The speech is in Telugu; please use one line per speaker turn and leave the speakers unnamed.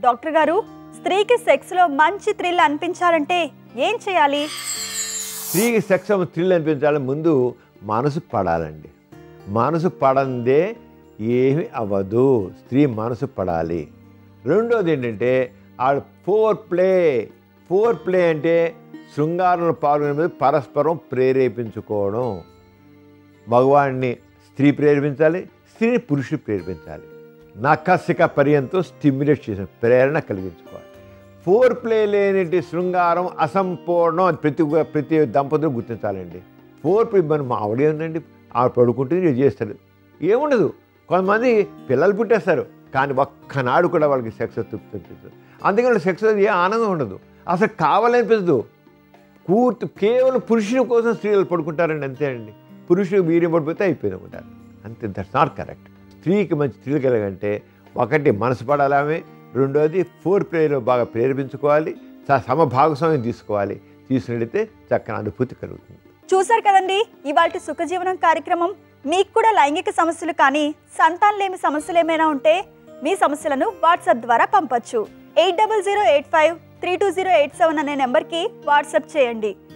డాక్టర్ గారు స్త్రీకి సెక్స్ లో మంచి థ్రిల్ అనిపించాలంటే ఏం చేయాలి
స్త్రీకి సెక్స్ థ్రిల్ అనిపించాలి ముందు మనసు పడాలండి మనసు పడందే ఏమి అవ్వదు స్త్రీ మనసు పడాలి రెండోది ఏంటంటే ఆ ఫోర్ ప్లే ఫోర్ ప్లే అంటే శృంగారంలో పాల్గొనే పరస్పరం ప్రేరేపించుకోవడం మగవాడిని స్త్రీ ప్రేరేపించాలి స్త్రీని పురుషుడు ప్రేరేపించాలి నకసిక పర్యంతం స్టిమ్యులేట్ చేసిన ప్రేరణ కలిగించుకోవాలి ఫోర్ ప్లే లేనిటి శృంగారం అసంపూర్ణం అది ప్రతి ప్రతి దంపతులు గుర్తించాలండి ఫోర్ ప్లే మన మా ఆవిడ ఏంటండి ఆవిడ పడుకుంటే ఇది చేస్తారు ఏముండదు కొంతమంది పిల్లలు పుట్టేస్తారు కానీ ఒక్కనాడు కూడా వాళ్ళకి సెక్స్ తృప్తి అనిపిస్తుంది అందుకని సెక్స్ ఏ ఆనందం ఉండదు అసలు కావాలనిపించదు పూర్తి కేవలం పురుషుని కోసం స్త్రీలు పడుకుంటారండి అంతే అండి పురుషుడు వీర్యం పడిపోతే అయిపోయింది అనుకుంటారు అంతే దట్స్ నాట్ కరెక్ట్ స్త్రీకి మంచి స్త్రీలు కలగంటే ఒకటి మనసు పడాలి ఆమె రెండోది ఫోర్ ప్లేలో బాగా ప్రేరేపించుకోవాలి స- సమ భాగస్వామ్యం తీసుకోవాలి తీసుకున్నట్టయితే చక్కని అనుభూతి కలుగుతుంది
చూశారు కదండి ఇవాళ సుఖజీవనం కార్యక్రమం మీకు కూడా లైంగిక సమస్యలు కానీ సంతానలేమి సమస్యలు ఏమైనా ఉంటే మీ సమస్యలను వాట్సాప్ ద్వారా పంపొచ్చు eight double zero eight five three two zero eight seven అనే నెంబర్కి వాట్సాప్ చేయండి